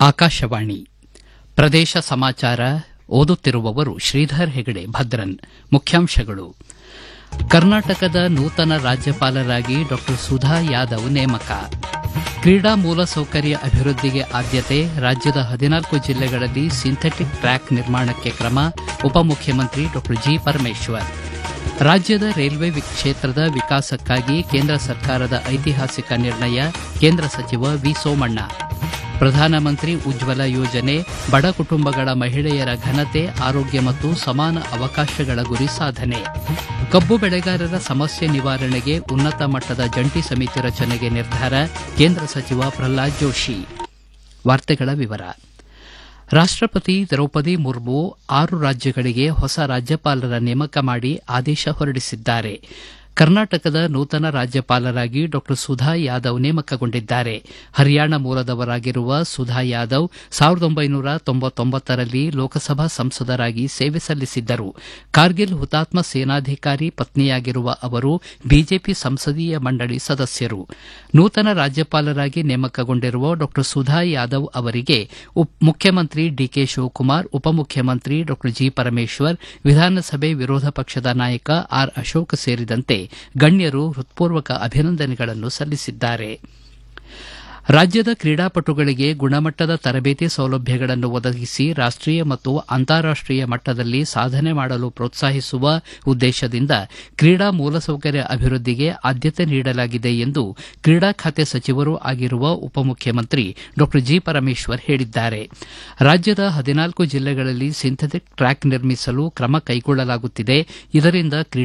ಆಕಾಶವಾಣಿ ಪ್ರದೇಶ ಸಮಾಚಾರ ಓದುತ್ತಿರುವವರು ಶ್ರೀಧರ್ ಹೆಗಡೆ ಭದ್ರನ್ ಮುಖ್ಯಾಂಶಗಳು ಕರ್ನಾಟಕದ ನೂತನ ರಾಜ್ಯಪಾಲರಾಗಿ ಡಾ ಸುಧಾ ಯಾದವ್ ನೇಮಕ ಕ್ರೀಡಾ ಮೂಲಸೌಕರ್ಯ ಅಭಿವೃದ್ಧಿಗೆ ಆದ್ಯತೆ ರಾಜ್ಯದ ಹದಿನಾಲ್ಕು ಜಿಲ್ಲೆಗಳಲ್ಲಿ ಸಿಂಥೆಟಿಕ್ ಟ್ರ್ಯಾಕ್ ನಿರ್ಮಾಣಕ್ಕೆ ಕ್ರಮ ಉಪಮುಖ್ಯಮಂತ್ರಿ ಡಾ ಜಿ ಪರಮೇಶ್ವರ್ ರಾಜ್ಯದ ರೈಲ್ವೆ ಕ್ಷೇತ್ರದ ವಿಕಾಸಕ್ಕಾಗಿ ಕೇಂದ್ರ ಸರ್ಕಾರದ ಐತಿಹಾಸಿಕ ನಿರ್ಣಯ ಕೇಂದ್ರ ಸಚಿವ ವಿ ಸೋಮಣ್ಣ ಪ್ರಧಾನಮಂತ್ರಿ ಉಜ್ವಲ ಯೋಜನೆ ಬಡ ಕುಟುಂಬಗಳ ಮಹಿಳೆಯರ ಘನತೆ ಆರೋಗ್ಯ ಮತ್ತು ಸಮಾನ ಅವಕಾಶಗಳ ಗುರಿ ಸಾಧನೆ ಕಬ್ಬು ಬೆಳೆಗಾರರ ಸಮಸ್ಯೆ ನಿವಾರಣೆಗೆ ಉನ್ನತ ಮಟ್ಟದ ಜಂಟಿ ಸಮಿತಿ ರಚನೆಗೆ ನಿರ್ಧಾರ ಕೇಂದ್ರ ಸಚಿವ ಪ್ರಹ್ಲಾದ್ ಜೋಶಿ ವಾರ್ತೆಗಳ ವಿವರ ರಾಷ್ಟಪತಿ ದ್ರೌಪದಿ ಮುರ್ಮು ಆರು ರಾಜ್ಯಗಳಿಗೆ ಹೊಸ ರಾಜ್ಯಪಾಲರ ನೇಮಕ ಮಾಡಿ ಆದೇಶ ಹೊರಡಿಸಿದ್ದಾರೆ ಕರ್ನಾಟಕದ ನೂತನ ರಾಜ್ಯಪಾಲರಾಗಿ ಡಾ ಸುಧಾ ಯಾದವ್ ನೇಮಕಗೊಂಡಿದ್ದಾರೆ ಹರಿಯಾಣ ಮೂಲದವರಾಗಿರುವ ಸುಧಾ ಯಾದವ್ ಸಾವಿರದ ಒಂಬೈನೂರ ತೊಂಬತ್ತೊಂಬತ್ತರಲ್ಲಿ ಲೋಕಸಭಾ ಸಂಸದರಾಗಿ ಸೇವೆ ಸಲ್ಲಿಸಿದ್ದರು ಕಾರ್ಗಿಲ್ ಹುತಾತ್ಮ ಸೇನಾಧಿಕಾರಿ ಪತ್ನಿಯಾಗಿರುವ ಅವರು ಬಿಜೆಪಿ ಸಂಸದೀಯ ಮಂಡಳಿ ಸದಸ್ಯರು ನೂತನ ರಾಜ್ಯಪಾಲರಾಗಿ ನೇಮಕಗೊಂಡಿರುವ ಡಾ ಸುಧಾ ಯಾದವ್ ಅವರಿಗೆ ಮುಖ್ಯಮಂತ್ರಿ ಡಿಕೆ ಶಿವಕುಮಾರ್ ಉಪಮುಖ್ಯಮಂತ್ರಿ ಡಾ ಜಿ ಪರಮೇಶ್ವರ್ ವಿಧಾನಸಭೆ ವಿರೋಧ ಪಕ್ಷದ ನಾಯಕ ಆರ್ ಅಶೋಕ್ ಸೇರಿದಂತೆ ಗಣ್ಯರು ಹೃತ್ಪೂರ್ವಕ ಅಭಿನಂದನೆಗಳನ್ನು ಸಲ್ಲಿಸಿದ್ದಾರೆ ರಾಜ್ಯದ ಕ್ರೀಡಾಪಟುಗಳಿಗೆ ಗುಣಮಟ್ಟದ ತರಬೇತಿ ಸೌಲಭ್ಯಗಳನ್ನು ಒದಗಿಸಿ ರಾಷ್ಟೀಯ ಮತ್ತು ಅಂತಾರಾಷ್ಟೀಯ ಮಟ್ಟದಲ್ಲಿ ಸಾಧನೆ ಮಾಡಲು ಪ್ರೋತ್ಸಾಹಿಸುವ ಉದ್ದೇಶದಿಂದ ಕ್ರೀಡಾ ಮೂಲಸೌಕರ್ಯ ಅಭಿವೃದ್ಧಿಗೆ ಆದ್ಯತೆ ನೀಡಲಾಗಿದೆ ಎಂದು ಕ್ರೀಡಾ ಖಾತೆ ಸಚಿವರೂ ಆಗಿರುವ ಉಪಮುಖ್ಯಮಂತ್ರಿ ಡಾ ಜಿ ಪರಮೇಶ್ವರ್ ಹೇಳಿದ್ದಾರೆ ರಾಜ್ಯದ ಹದಿನಾಲ್ಕು ಜಿಲ್ಲೆಗಳಲ್ಲಿ ಸಿಂಥೆಟಿಕ್ ಟ್ರ್ಯಾಕ್ ನಿರ್ಮಿಸಲು ಕ್ರಮ ಕೈಗೊಳ್ಳಲಾಗುತ್ತಿದೆ ಇದರಿಂದ